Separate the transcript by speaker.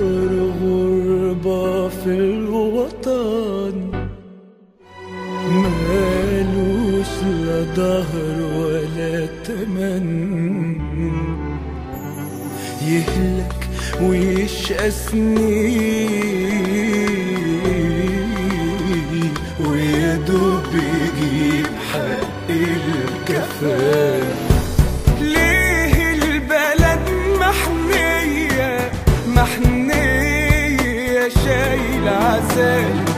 Speaker 1: فقر غربة في الوطن مالوش لا ظهر ولا تمن يهلك ويشقى سنين ويا دوب يجيب حق الكفان ليه البلد محنية محنية شايل عذاب